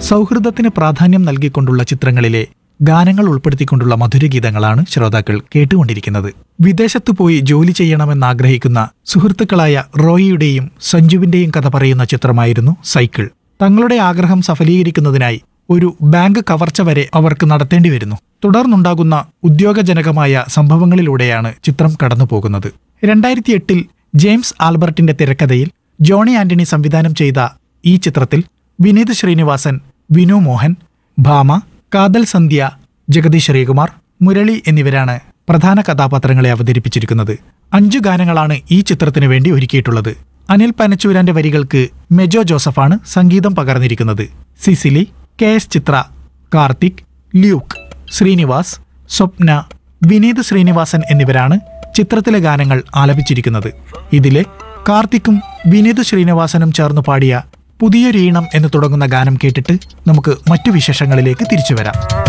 സൗഹൃദത്തിന് പ്രാധാന്യം നൽകിക്കൊണ്ടുള്ള ചിത്രങ്ങളിലെ ഗാനങ്ങൾ ഉൾപ്പെടുത്തിക്കൊണ്ടുള്ള മധുരഗീതങ്ങളാണ് ശ്രോതാക്കൾ കേട്ടുകൊണ്ടിരിക്കുന്നത് വിദേശത്തു പോയി ജോലി ചെയ്യണമെന്നാഗ്രഹിക്കുന്ന സുഹൃത്തുക്കളായ റോയിയുടെയും സഞ്ജുവിന്റെയും കഥ പറയുന്ന ചിത്രമായിരുന്നു സൈക്കിൾ തങ്ങളുടെ ആഗ്രഹം സഫലീകരിക്കുന്നതിനായി ഒരു ബാങ്ക് കവർച്ച വരെ അവർക്ക് നടത്തേണ്ടി വരുന്നു തുടർന്നുണ്ടാകുന്ന ഉദ്യോഗജനകമായ സംഭവങ്ങളിലൂടെയാണ് ചിത്രം കടന്നുപോകുന്നത് രണ്ടായിരത്തി എട്ടിൽ ജെയിംസ് ആൽബർട്ടിന്റെ തിരക്കഥയിൽ ജോണി ആന്റണി സംവിധാനം ചെയ്ത ഈ ചിത്രത്തിൽ വിനീത് ശ്രീനിവാസൻ വിനു മോഹൻ ഭാമ കാതൽ സന്ധ്യ ജഗദീഷ് ശ്രീകുമാർ മുരളി എന്നിവരാണ് പ്രധാന കഥാപാത്രങ്ങളെ അവതരിപ്പിച്ചിരിക്കുന്നത് അഞ്ചു ഗാനങ്ങളാണ് ഈ ചിത്രത്തിന് വേണ്ടി ഒരുക്കിയിട്ടുള്ളത് അനിൽ പനച്ചൂരാന്റെ വരികൾക്ക് മെജോ ജോസഫാണ് സംഗീതം പകർന്നിരിക്കുന്നത് Cicily K S Chithra Karthik Luke Sreenivas Swapna Vineeth Sreenivasan എന്നിവരാണ് ചിത്രത്തിലെ ഗാനങ്ങൾ ആലപിച്ചിരിക്കുന്നത് ഇതിലെ കാർത്തിക്കും വിനീത് ശ്രീനിവാസനും ചേർന്ന് പാടിയ പുതിയൊരീണം എന്ന് തുടങ്ങുന്ന ഗാനം കേട്ടിട്ട് നമുക്ക് മറ്റു വിശേഷങ്ങളിലേക്ക് തിരിച്ചു വരാം